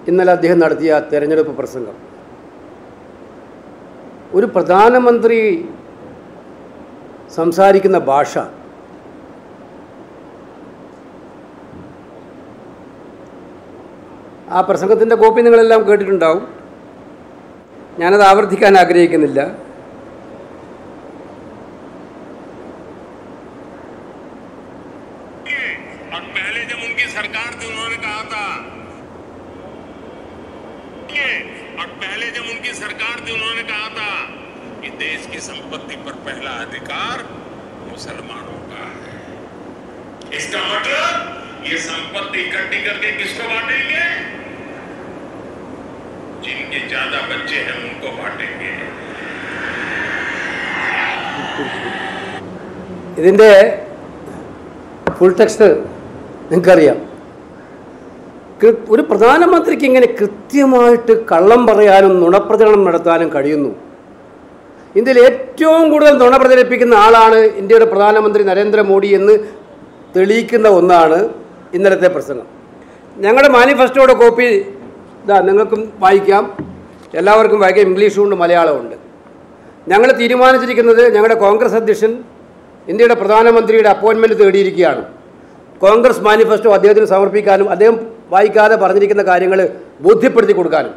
ഇന്നലെ അദ്ദേഹം നടത്തിയ തെരഞ്ഞെടുപ്പ് പ്രസംഗം ഒരു പ്രധാനമന്ത്രി സംസാരിക്കുന്ന ഭാഷ ആ പ്രസംഗത്തിൻ്റെ കോപ്പി നിങ്ങളെല്ലാം കേട്ടിട്ടുണ്ടാവും ഞാനത് ആവർത്തിക്കാൻ ആഗ്രഹിക്കുന്നില്ല और पहले जब उनकी सरकार थी उन्होंने कहा था और पहले जब उनकी सरकार थी उन्होंने कहा था कि देश की संपत्ति पर पहला अधिकार मुसलमानों का है इसका मतलब ये संपत्ति इकट्ठी करके किसको बांटेंगे जिनके ज्यादा बच्चे हैं उनको बांटेंगे ഇതിൻ്റെ ഫുൾ ടെക്സ്റ്റ് നിങ്ങൾക്കറിയാം കൃ- ഒരു പ്രധാനമന്ത്രിക്ക് ഇങ്ങനെ കൃത്യമായിട്ട് കള്ളം പറയാനും നുണപ്രചരണം നടത്താനും കഴിയുന്നു ഇന്ത്യയിൽ ഏറ്റവും കൂടുതൽ നുണ പ്രചരിപ്പിക്കുന്ന ആളാണ് ഇന്ത്യയുടെ പ്രധാനമന്ത്രി നരേന്ദ്രമോദി എന്ന് തെളിയിക്കുന്ന ഒന്നാണ് ഇന്നലത്തെ പ്രസംഗം ഞങ്ങളുടെ മാനിഫെസ്റ്റോയുടെ കോപ്പി ഇതാ നിങ്ങൾക്കും വായിക്കാം എല്ലാവർക്കും വായിക്കാം ഇംഗ്ലീഷും ഉണ്ട് മലയാളമുണ്ട് ഞങ്ങൾ തീരുമാനിച്ചിരിക്കുന്നത് ഞങ്ങളുടെ കോൺഗ്രസ് അധ്യക്ഷൻ ഇന്ത്യയുടെ പ്രധാനമന്ത്രിയുടെ അപ്പോയിൻമെൻറ്റ് തേടിയിരിക്കുകയാണ് കോൺഗ്രസ് മാനിഫെസ്റ്റോ അദ്ദേഹത്തിന് സമർപ്പിക്കാനും അദ്ദേഹം വായിക്കാതെ പറഞ്ഞിരിക്കുന്ന കാര്യങ്ങൾ ബോധ്യപ്പെടുത്തി കൊടുക്കാനും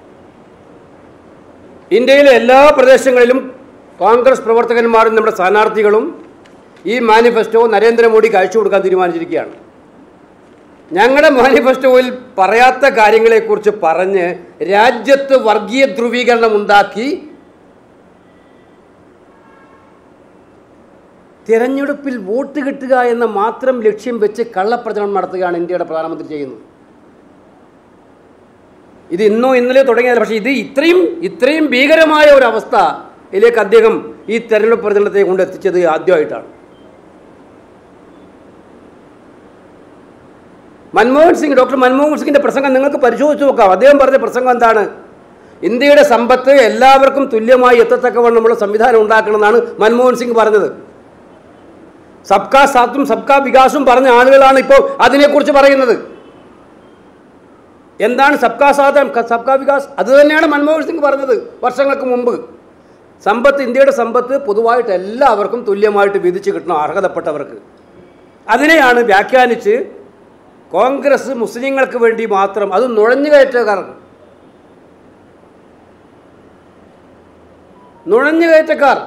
ഇന്ത്യയിലെ എല്ലാ പ്രദേശങ്ങളിലും കോൺഗ്രസ് പ്രവർത്തകന്മാരും നമ്മുടെ സ്ഥാനാർത്ഥികളും ഈ മാനിഫെസ്റ്റോ നരേന്ദ്രമോദിക്ക് അയച്ചു കൊടുക്കാൻ തീരുമാനിച്ചിരിക്കുകയാണ് ഞങ്ങളുടെ മാനിഫെസ്റ്റോയിൽ പറയാത്ത കാര്യങ്ങളെക്കുറിച്ച് പറഞ്ഞ് രാജ്യത്ത് വർഗീയ ധ്രുവീകരണം ഉണ്ടാക്കി തിരഞ്ഞെടുപ്പിൽ വോട്ട് കിട്ടുക എന്ന മാത്രം ലക്ഷ്യം വെച്ച് കള്ളപ്രചരണം നടത്തുകയാണ് ഇന്ത്യയുടെ പ്രധാനമന്ത്രി ചെയ്യുന്നത് ഇത് ഇന്നോ ഇന്നലെ തുടങ്ങിയതല്ല പക്ഷേ ഇത് ഇത്രയും ഇത്രയും ഭീകരമായ ഒരു അവസ്ഥ ഇതിലേക്ക് അദ്ദേഹം ഈ തെരഞ്ഞെടുപ്പ് പ്രചരണത്തെ കൊണ്ട് എത്തിച്ചത് ആദ്യമായിട്ടാണ് മൻമോഹൻ സിംഗ് ഡോക്ടർ മൻമോഹൻ സിംഗിൻ്റെ പ്രസംഗം നിങ്ങൾക്ക് പരിശോധിച്ച് നോക്കാം അദ്ദേഹം പറഞ്ഞ പ്രസംഗം എന്താണ് ഇന്ത്യയുടെ സമ്പത്ത് എല്ലാവർക്കും തുല്യമായി എത്തത്തക്കവണ്ണമുള്ള സംവിധാനം ഉണ്ടാക്കണമെന്നാണ് മൻമോഹൻ സിംഗ് പറഞ്ഞത് സബ്കാ സാത്തും സബ്കാ വികാസും പറഞ്ഞ ആളുകളാണ് ഇപ്പോൾ അതിനെക്കുറിച്ച് പറയുന്നത് എന്താണ് സബ്കാ സാധം സബ്കാ വികാസ് അത് തന്നെയാണ് മൻമോഹൻ സിംഗ് പറഞ്ഞത് വർഷങ്ങൾക്ക് മുമ്പ് സമ്പത്ത് ഇന്ത്യയുടെ സമ്പത്ത് പൊതുവായിട്ട് എല്ലാവർക്കും തുല്യമായിട്ട് വിധിച്ച് കിട്ടണം അർഹതപ്പെട്ടവർക്ക് അതിനെയാണ് വ്യാഖ്യാനിച്ച് കോൺഗ്രസ് മുസ്ലിങ്ങൾക്ക് വേണ്ടി മാത്രം അത് നുഴഞ്ഞുകയറ്റക്കാർ നുഴഞ്ഞുകയറ്റക്കാർ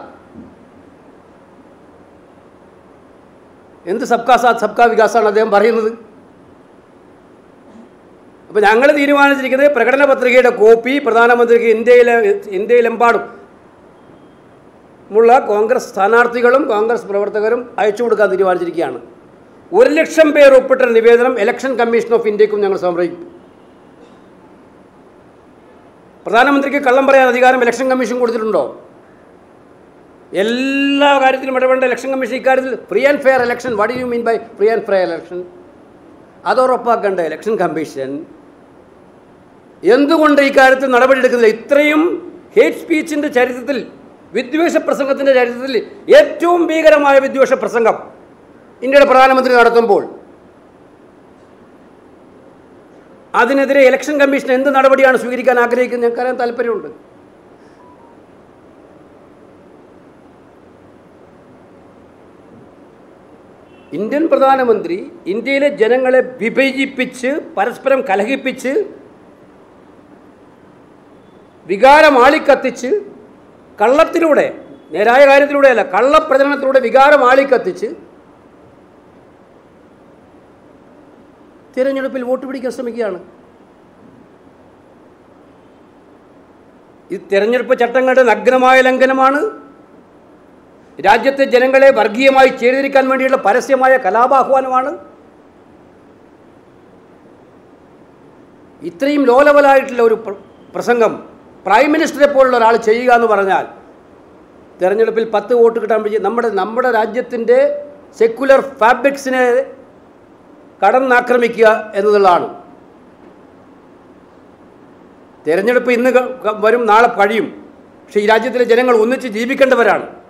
എന്ത് സബ്കാ സാത്ത് സബ്കാ വികാസാണ് അദ്ദേഹം പറയുന്നത് അപ്പോൾ ഞങ്ങൾ തീരുമാനിച്ചിരിക്കുന്നത് പ്രകടന പത്രികയുടെ കോപ്പി പ്രധാനമന്ത്രിക്ക് ഇന്ത്യയിലെ ഇന്ത്യയിലെമ്പാടും ഉള്ള കോൺഗ്രസ് സ്ഥാനാർത്ഥികളും കോൺഗ്രസ് പ്രവർത്തകരും അയച്ചു കൊടുക്കാൻ തീരുമാനിച്ചിരിക്കുകയാണ് ഒരു ലക്ഷം പേർ ഒപ്പിട്ട നിവേദനം ഇലക്ഷൻ കമ്മീഷൻ ഓഫ് ഇന്ത്യക്കും ഞങ്ങൾ സമർപ്പിക്കും പ്രധാനമന്ത്രിക്ക് കള്ളം പറയാൻ അധികാരം ഇലക്ഷൻ കമ്മീഷൻ കൊടുത്തിട്ടുണ്ടോ എല്ലാ കാര്യത്തിലും ഇടപെടേണ്ട ഇലക്ഷൻ കമ്മീഷൻ ഇക്കാര്യത്തിൽ free and fair election what you mean by free and fair election അത് ഉറപ്പാക്കേണ്ട ഇലക്ഷൻ കമ്മീഷൻ എന്തുകൊണ്ട് ഈ കാര്യത്തിൽ നടപടിയെടുക്കുന്നില്ല ഇത്രയും ഹേറ്റ് സ്പീച്ചിൻ്റെ ചരിത്രത്തിൽ വിദ്വേഷ പ്രസംഗത്തിൻ്റെ ചരിത്രത്തിൽ ഏറ്റവും ഭീകരമായ വിദ്വേഷ പ്രസംഗം ഇന്ത്യയുടെ പ്രധാനമന്ത്രി നടത്തുമ്പോൾ അതിനെതിരെ ഇലക്ഷൻ കമ്മീഷൻ എന്ത് നടപടിയാണ് സ്വീകരിക്കാൻ ആഗ്രഹിക്കുന്നത് ഞങ്ങൾക്കറിയാൻ താല്പര്യമുണ്ട് ഇന്ത്യൻ പ്രധാനമന്ത്രി ഇന്ത്യയിലെ ജനങ്ങളെ വിഭജിപ്പിച്ച് പരസ്പരം കലഹിപ്പിച്ച് വികാരം ആളിക്കത്തിച്ച് കള്ളത്തിലൂടെ നേരായ കാര്യത്തിലൂടെയല്ല കള്ളപ്രചരണത്തിലൂടെ വികാരം ആളിക്കത്തിച്ച് തിരഞ്ഞെടുപ്പിൽ വോട്ട് പിടിക്കാൻ ശ്രമിക്കുകയാണ് ഈ തിരഞ്ഞെടുപ്പ് ചട്ടങ്ങളുടെ നഗ്നമായ ലംഘനമാണ് രാജ്യത്തെ ജനങ്ങളെ വർഗീയമായി ചേരിതിരിക്കാൻ വേണ്ടിയുള്ള പരസ്യമായ കലാപാഹ്വാനമാണ് ഇത്രയും ലോലവലായിട്ടുള്ള ഒരു പ്ര- പ്രസംഗം പ്രൈം മിനിസ്റ്ററെ പോലുള്ള ഒരാൾ ചെയ്യുക എന്ന് പറഞ്ഞാൽ തെരഞ്ഞെടുപ്പിൽ പത്ത് വോട്ട് കിട്ടാൻ വേണ്ടി നമ്മുടെ നമ്മുടെ രാജ്യത്തിൻ്റെ സെക്കുലർ ഫാബ്രിക്സിനെ കടന്നാക്രമിക്കുക എന്നതുള്ളതാണ് തെരഞ്ഞെടുപ്പ് ഇന്ന് ക- ക- വരും നാളെ കഴിയും പക്ഷേ ഈ രാജ്യത്തിലെ ജനങ്ങൾ ഒന്നിച്ച് ജീവിക്കേണ്ടവരാണ്